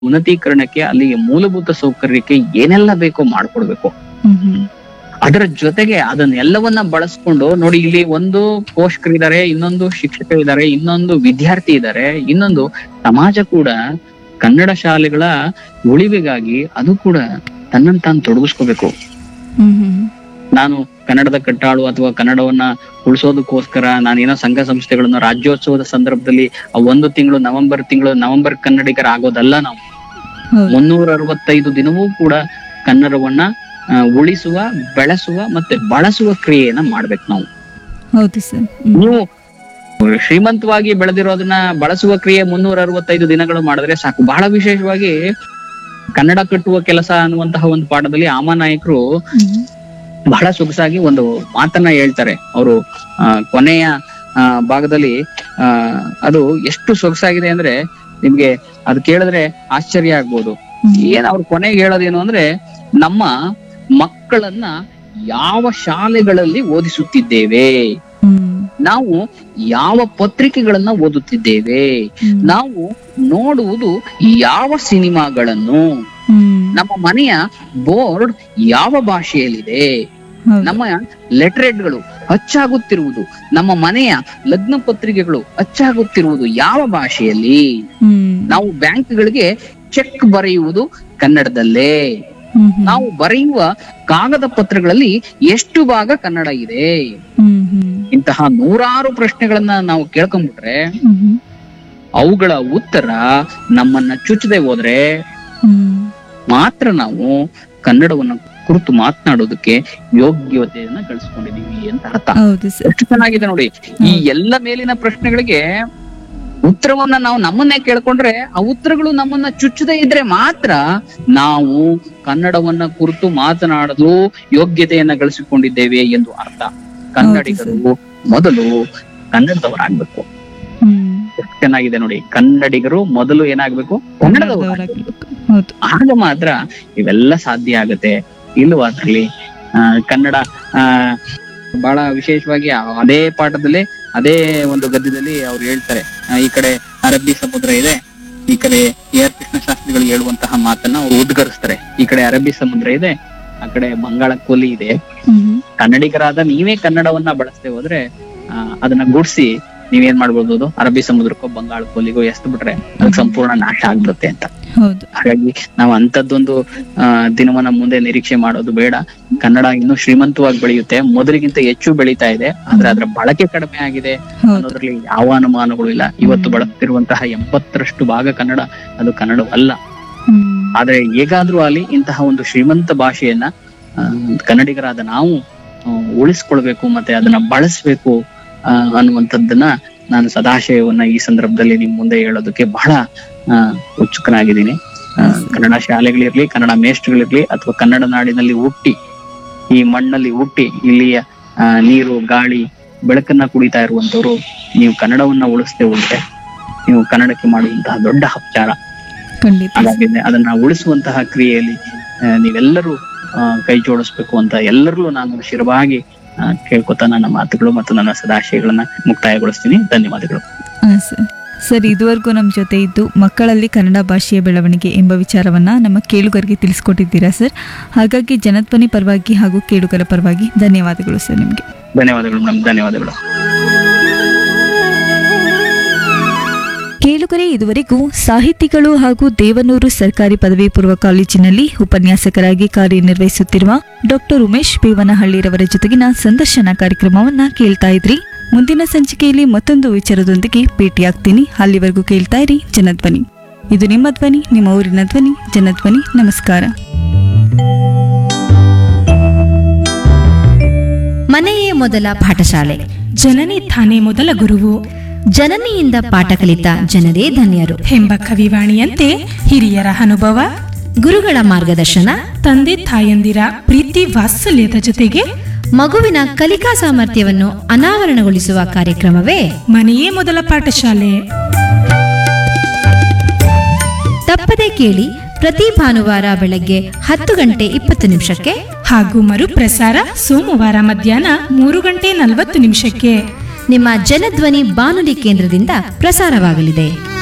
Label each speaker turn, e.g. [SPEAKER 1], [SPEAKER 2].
[SPEAKER 1] ಉನ್ನತೀಕರಣಕ್ಕೆ ಅಲ್ಲಿಗೆ ಮೂಲಭೂತ ಸೌಕರ್ಯಕ್ಕೆ ಏನೆಲ್ಲ ಬೇಕೋ ಮಾಡ್ಕೊಡ್ಬೇಕು
[SPEAKER 2] ಹ್ಮ್ ಹ್ಮ್
[SPEAKER 1] ಅದರ ಜೊತೆಗೆ ಅದನ್ನೆಲ್ಲವನ್ನ ಬಳಸ್ಕೊಂಡು ನೋಡಿ ಇಲ್ಲಿ ಒಂದು ಪೋಷಕರಿದ್ದಾರೆ ಇನ್ನೊಂದು ಶಿಕ್ಷಕರಿದ್ದಾರೆ ಇನ್ನೊಂದು ವಿದ್ಯಾರ್ಥಿ ಇದ್ದಾರೆ ಇನ್ನೊಂದು ಸಮಾಜ ಕೂಡ ಕನ್ನಡ ಶಾಲೆಗಳ ಉಳಿವಿಗಾಗಿ ಅದು ಕೂಡ ತನ್ನನ್ನು ತಾನು ತೊಡಗಿಸ್ಕೋಬೇಕು
[SPEAKER 2] ಹ್ಮ್ ಹ್ಮ್
[SPEAKER 1] ನಾನು ಕನ್ನಡದ ಕಟ್ಟಾಳು ಅಥವಾ ಕನ್ನಡವನ್ನ ಉಳಿಸೋದಕ್ಕೋಸ್ಕರ ನಾನೇನೋ ಸಂಘ ಸಂಸ್ಥೆಗಳನ್ನು ರಾಜ್ಯೋತ್ಸವದ ಸಂದರ್ಭದಲ್ಲಿ ಆ ಒಂದು ತಿಂಗಳು ನವೆಂಬರ್ ತಿಂಗಳು ನವೆಂಬರ್ ಕನ್ನಡಿಗರ ಆಗೋದಲ್ಲ ನಾವು
[SPEAKER 2] ಹೌದು
[SPEAKER 1] ಮುನ್ನೂರ ಅರವತ್ತೈದು ದಿನವೂ ಕೂಡ ಕನ್ನಡವನ್ನ ಆ, ಉಳಿಸುವ ಬೆಳೆಸುವ ಮತ್ತೆ ಬಳಸುವ ಕ್ರಿಯೆಯನ್ನ ಮಾಡ್ಬೇಕು ನಾವು
[SPEAKER 2] ಹೌದು ಸರ್ ಹ್ಮ್
[SPEAKER 1] ನೀವು ಶ್ರೀಮಂತವಾಗಿ ಬೆಳೆದಿರೋದನ್ನ ಬಳಸುವ ಕ್ರಿಯೆ ಮುನ್ನೂರ ಅರವತ್ತೈದು ದಿನಗಳು ಮಾಡಿದ್ರೆ ಸಾಕು ಬಹಳ ವಿಶೇಷವಾಗಿ ಕನ್ನಡ ಕಟ್ಟುವ ಕೆಲಸ ಅನ್ನುವಂತಹ ಒಂದು ಪಾಠದಲ್ಲಿ ಆಮ ನಾಯಕರು
[SPEAKER 2] ಹ್ಮ್
[SPEAKER 1] ಬಹಳ ಸೊಗಸಾಗಿ ಒಂದು ಮಾತನ್ನ ಹೇಳ್ತಾರೆ ಅವರು ಕೊನೆಯ ಆ, ಭಾಗದಲ್ಲಿ ಆ ಅದು ಎಷ್ಟು ಸೊಗಸಾಗಿದೆ ಅಂದ್ರೆ ನಿಮ್ಗೆ ಅದು ಕೇಳಿದ್ರೆ ಆಶ್ಚರ್ಯ ಆಗ್ಬೋದು
[SPEAKER 2] ಹ್ಮ್
[SPEAKER 1] ಏನ್ ಅವ್ರು ಕೊನೆಗೆ ಹೇಳೋದೇನು ಅಂದ್ರೆ ನಮ್ಮ ಮಕ್ಕಳನ್ನ ಯಾವ ಶಾಲೆಗಳಲ್ಲಿ ಓದಿಸುತ್ತಿದ್ದೇವೆ
[SPEAKER 2] ಹ್ಮ್
[SPEAKER 1] ನಾವು ಯಾವ ಪತ್ರಿಕೆಗಳನ್ನ ಓದುತ್ತಿದ್ದೇವೆ
[SPEAKER 2] ಹ್ಮ್
[SPEAKER 1] ನಾವು ನೋಡುವುದು ಯಾವ ಸಿನಿಮಾಗಳನ್ನು
[SPEAKER 2] ಹ್ಮ್
[SPEAKER 1] ನಮ್ಮ ಮನೆಯ ಬೋರ್ಡ್ ಯಾವ ಭಾಷೆಯಲ್ಲಿದೆ
[SPEAKER 2] ಹೌದು.
[SPEAKER 1] ನಮ್ಮ ಲೆಟರೇಟ್ಗಳು ಅಚ್ಚಾಗುತ್ತಿರುವುದು ನಮ್ಮ ಮನೆಯ ಲಗ್ನ ಪತ್ರಿಕೆಗಳು ಅಚ್ಚಾಗುತ್ತಿರುವುದು ಯಾವ ಭಾಷೆಯಲ್ಲಿ
[SPEAKER 2] ಹ್ಮ್
[SPEAKER 1] ನಾವು ಬ್ಯಾಂಕ್ಗಳಿಗೆ ಚೆಕ್ ಬರೆಯುವುದು ಕನ್ನಡದಲ್ಲೇ
[SPEAKER 2] ಹ್ಮ್ ಹ್ಮ್
[SPEAKER 1] ನಾವು ಬರೆಯುವ ಕಾಗದ ಪತ್ರಗಳಲ್ಲಿ ಎಷ್ಟು ಭಾಗ ಕನ್ನಡ ಇದೆ
[SPEAKER 2] ಹ್ಮ್ ಹ್ಮ್
[SPEAKER 1] ಇಂತಹ ನೂರಾರು ಪ್ರಶ್ನೆಗಳನ್ನ ನಾವು ಕೇಳ್ಕೊಂಡ್ಬಿಟ್ರೆ
[SPEAKER 2] ಹ್ಮ್ ಹ್ಮ್
[SPEAKER 1] ಅವುಗಳ ಉತ್ತರ ನಮ್ಮನ್ನ ಚುಚ್ಚದೆ ಹೋದ್ರೆ
[SPEAKER 2] ಹ್ಮ್
[SPEAKER 1] ಮಾತ್ರ ನಾವು ಕನ್ನಡವನ್ನ ಕುರಿತು ಮಾತನಾಡೋದಕ್ಕೆ ಯೋಗ್ಯತೆಯನ್ನ ಗಳಿಸ್ಕೊಂಡಿದೀವಿ ಅಂತ ಅರ್ಥ
[SPEAKER 2] ಹೌದು ಸರ್
[SPEAKER 1] ಎಷ್ಟು ಚೆನ್ನಾಗಿದೆ ನೋಡಿ ಈ ಎಲ್ಲ ಮೇಲಿನ ಪ್ರಶ್ನೆಗಳಿಗೆ ಉತ್ತರವನ್ನ ನಾವು ನಮ್ಮನ್ನೇ ಕೇಳ್ಕೊಂಡ್ರೆ ಆ ಉತ್ತರಗಳು ನಮ್ಮನ್ನ ಚುಚ್ಚದೇ ಇದ್ರೆ ಮಾತ್ರ ನಾವು ಕನ್ನಡವನ್ನ ಕುರಿತು ಮಾತನಾಡಲು ಯೋಗ್ಯತೆಯನ್ನ ಗಳಿಸಿಕೊಂಡಿದ್ದೇವೆ ಎಂದು ಅರ್ಥ ಕನ್ನಡಿಗರು ಮೊದಲು ಕನ್ನಡದವರಾಗ್ಬೇಕು
[SPEAKER 2] ಹ್ಮ್
[SPEAKER 1] ಎಷ್ಟು ಚೆನ್ನಾಗಿದೆ ನೋಡಿ ಕನ್ನಡಿಗರು ಮೊದಲು ಏನಾಗ್ಬೇಕು ಕನ್ನಡದವರಾಗ್ಬೇಕು
[SPEAKER 2] ಕನ್ನಡದವರಾಗಿರ್ಬೇಕು. ಹೌದು
[SPEAKER 1] ಆಗ ಮಾತ್ರ ಇವೆಲ್ಲ ಸಾಧ್ಯ ಆಗತ್ತೆ ಇಲ್ಲವಾದ್ರಲ್ಲಿ ಆ, ಕನ್ನಡ ಆ ಬಹಳ ವಿಶೇಷವಾಗಿ ಆ- ಅದೇ ಪಾಠದಲ್ಲಿ ಅದೇ ಒಂದು ಗದ್ಯದಲ್ಲಿ ಅವ್ರು ಹೇಳ್ತಾರೆ ಆ, ಈ ಕಡೆ ಅರಬ್ಬಿ ಸಮುದ್ರ ಇದೆ ಈ ಕಡೆ ಎ ಆರ್ ಕೃಷ್ಣ ಶಾಸ್ತ್ರಿಗಳು ಹೇಳುವಂತಹ ಮಾತನ್ನ ಅವ್ರು ಉದ್ಗರಿಸ್ತಾರೆ ಈ ಕಡೆ ಅರಬ್ಬಿ ಸಮುದ್ರ ಇದೆ ಆ ಕಡೆ ಬಂಗಾಳ ಕೊಲ್ಲಿ ಇದೆ
[SPEAKER 2] ಹ್ಮ್ ಹ್ಮ್
[SPEAKER 1] ಕನ್ನಡಿಗರಾದ ನೀವೇ ಕನ್ನಡವನ್ನ ಬಳಸದೆ ಹೋದ್ರೆ ಆ, ಅದನ್ನ ಗುಡ್ಸಿ ನೀವೇನ್ ಮಾಡ್ಬೋದು ಅರಬ್ಬಿ ಸಮುದ್ರಕ್ಕೋ ಬಂಗಾಳ ಕೊಲ್ಲಿಗೋ ಎಸ್ದು ಬಿಟ್ರೆ ಅದಕ್ಕೆ ಸಂಪೂರ್ಣ ನಾಶ ಆಗ್ಬಿಡುತ್ತೆ ಅಂತ
[SPEAKER 2] ಹೌದು
[SPEAKER 1] ಹಾಗಾಗಿ ನಾವು ಅಂತದ್ದೊಂದು ಆ, ದಿನವನ್ನ ಮುಂದೆ ನಿರೀಕ್ಷೆ ಮಾಡೋದು ಬೇಡ ಕನ್ನಡ ಇನ್ನೂ ಶ್ರೀಮಂತವಾಗಿ ಬೆಳೆಯುತ್ತೆ ಮೊದಲಿಗಿಂತ ಹೆಚ್ಚು ಬೆಳೀತಾ ಇದೆ ಆದ್ರೆ ಅದರ ಬಳಕೆ ಕಡಿಮೆ ಆಗಿದೆ
[SPEAKER 2] ಹೌದು
[SPEAKER 1] ಅನ್ನೋದ್ರಲ್ಲಿ ಯಾವ ಅನುಮಾನಗಳು ಇಲ್ಲ ಇವತ್ತು
[SPEAKER 2] ಹ್ಮ್.
[SPEAKER 1] ಬಳಸ್ತಿರುವಂತಹ ಎಂಬತ್ತರಷ್ಟು ಭಾಗ ಕನ್ನಡ ಅದು ಕನ್ನಡವಲ್ಲ
[SPEAKER 2] ಹ್ಮ್
[SPEAKER 1] ಆದ್ರೆ ಹೇಗಾದ್ರೂ ಅಲ್ಲಿ ಇಂತಹ ಒಂದು ಶ್ರೀಮಂತ ಭಾಷೆಯನ್ನ ಆ, ಕನ್ನಡಿಗರಾದ ನಾವು ಆ, ಉಳಿಸ್ಕೊಳ್ಬೇಕು ಮತ್ತೆ ಅದನ್ನ ಬಳಸ್ಬೇಕು ಆ, ಅನ್ನುವಂಥದ್ದನ್ನ ನಾನು ಸದಾಶಯವನ್ನ ಈ ಸಂದರ್ಭದಲ್ಲಿ ನಿಮ್ ಮುಂದೆ ಹೇಳೋದಕ್ಕೆ ಬಹಳ ಆ, ಉತ್ಸುಕನಾಗಿದ್ದೀನಿ ಆ, ಕನ್ನಡ ಶಾಲೆಗಳಿರ್ಲಿ ಕನ್ನಡ ಮೇಷ್ಟ್ರುಗಳಿರ್ಲಿ ಅಥವಾ ಕನ್ನಡ ನಾಡಿನಲ್ಲಿ ಹುಟ್ಟಿ ಈ ಮಣ್ಣಲ್ಲಿ ಹುಟ್ಟಿ ಇಲ್ಲಿಯ ಆ, ನೀರು ಗಾಳಿ ಬೆಳಕನ್ನ ಕುಡಿತಾ ಇರುವಂತವ್ರು ನೀವು ಕನ್ನಡವನ್ನ ಉಳಿಸದೆ ಹೋದ್ರೆ ನೀವು ಕನ್ನಡಕ್ಕೆ ಮಾಡುವಂತಹ ದೊಡ್ಡ ಅಪಚಾರ
[SPEAKER 2] ಖಂಡಿತ
[SPEAKER 1] ಹಾಗಾಗಿ ಅದನ್ನ ಉಳಿಸುವಂತಹ ಕ್ರಿಯೆಯಲ್ಲಿ ಆ, ನೀವೆಲ್ಲರೂ ಆ, ಕೈ ಜೋಡಿಸ್ಬೇಕು ಅಂತ ಎಲ್ಲರಲ್ಲೂ ನಾನು ಶಿರವಾಗಿ ಆ, ಕೇಳ್ಕೊತಾ ನನ್ನ ಮಾತುಗಳು ಮತ್ತು ನನ್ನ ಸದಾಶಯಗಳನ್ನ ಮುಕ್ತಾಯಗೊಳಿಸ್ತೀನಿ ಧನ್ಯವಾದಗಳು
[SPEAKER 2] ಹಾ ಸರ್ ಸರ್ ಇದುವರೆಗೂ ನಮ್ಮ ಜೊತೆ ಇದ್ದು ಮಕ್ಕಳಲ್ಲಿ ಕನ್ನಡ ಭಾಷೆಯ ಬೆಳವಣಿಗೆ ಎಂಬ ವಿಚಾರವನ್ನ ನಮ್ಮ ಕೇಳುಗರಿಗೆ ತಿಳಿಸ್ಕೊಟ್ಟಿದ್ದೀರಾ ಸರ್ ಹಾಗಾಗಿ ಜನಧ್ವನಿ ಪರವಾಗಿ ಹಾಗೂ ಕೇಳುಗರ ಪರವಾಗಿ ಧನ್ಯವಾದಗಳು ಸರ್ ನಿಮಗೆ
[SPEAKER 1] ಧನ್ಯವಾದಗಳು ಮೇಡಮ್ ಧನ್ಯವಾದಗಳು
[SPEAKER 2] ಕೇಳುಗರೆ ಇದುವರೆಗೂ ಸಾಹಿತಿಗಳು ಹಾಗೂ ದೇವನೂರು ಸರ್ಕಾರಿ ಪದವಿ ಪೂರ್ವ ಕಾಲೇಜಿನಲ್ಲಿ ಉಪನ್ಯಾಸಕರಾಗಿ ಕಾರ್ಯನಿರ್ವಹಿಸುತ್ತಿರುವ ಡಾಕ್ಟರ್ ಉಮೇಶ್ ಬೇವನಹಳ್ಳಿರವರ ಜೊತೆಗಿನ ಸಂದರ್ಶನ ಕಾರ್ಯಕ್ರಮವನ್ನ ಕೇಳ್ತಾ ಇದ್ರಿ ಮುಂದಿನ ಸಂಚಿಕೆಯಲ್ಲಿ ಮತ್ತೊಂದು ವಿಚಾರದೊಂದಿಗೆ ಭೇಟಿಯಾಗ್ತೀನಿ ಅಲ್ಲಿವರೆಗೂ ಕೇಳ್ತಾ ಇರಿ ಜನಧ್ವನಿ ಇದು ನಿಮ್ಮ ಧ್ವನಿ ನಿಮ್ಮ ಊರಿನ ಧ್ವನಿ ಜನಧ್ವನಿ ನಮಸ್ಕಾರ
[SPEAKER 3] ಮನೆಯೇ ಮೊದಲ ಪಾಠಶಾಲೆ
[SPEAKER 4] ಜನನಿ ತಾನೇ ಮೊದಲ ಗುರುವು
[SPEAKER 3] ಜನನಿಯಿಂದ ಪಾಠ ಕಲಿತ ಜನರೇ ಧನ್ಯರು
[SPEAKER 4] ಎಂಬ ಕವಿವಾಣಿಯಂತೆ ಹಿರಿಯರ ಅನುಭವ
[SPEAKER 3] ಗುರುಗಳ ಮಾರ್ಗದರ್ಶನ
[SPEAKER 4] ತಂದೆ ತಾಯಂದಿರ ಪ್ರೀತಿ ವಾತ್ಸಲ್ಯದ ಜೊತೆಗೆ
[SPEAKER 3] ಮಗುವಿನ ಕಲಿಕಾ ಸಾಮರ್ಥ್ಯವನ್ನು ಅನಾವರಣಗೊಳಿಸುವ ಕಾರ್ಯಕ್ರಮವೇ
[SPEAKER 4] ಮನೆಯೇ ಮೊದಲ ಪಾಠಶಾಲೆ
[SPEAKER 3] ತಪ್ಪದೆ ಕೇಳಿ ಪ್ರತಿ ಭಾನುವಾರ ಬೆಳಗ್ಗೆ ಹತ್ತು ಗಂಟೆ ಇಪ್ಪತ್ತು ನಿಮಿಷಕ್ಕೆ
[SPEAKER 4] ಹಾಗೂ ಮರುಪ್ರಸಾರ ಸೋಮವಾರ ಮಧ್ಯಾಹ್ನ ಮೂರು ಗಂಟೆ ನಲವತ್ತು ನಿಮಿಷಕ್ಕೆ
[SPEAKER 3] ನಿಮ್ಮ ಜನಧ್ವನಿ ಬಾನುಲಿ ಕೇಂದ್ರದಿಂದ ಪ್ರಸಾರವಾಗಲಿದೆ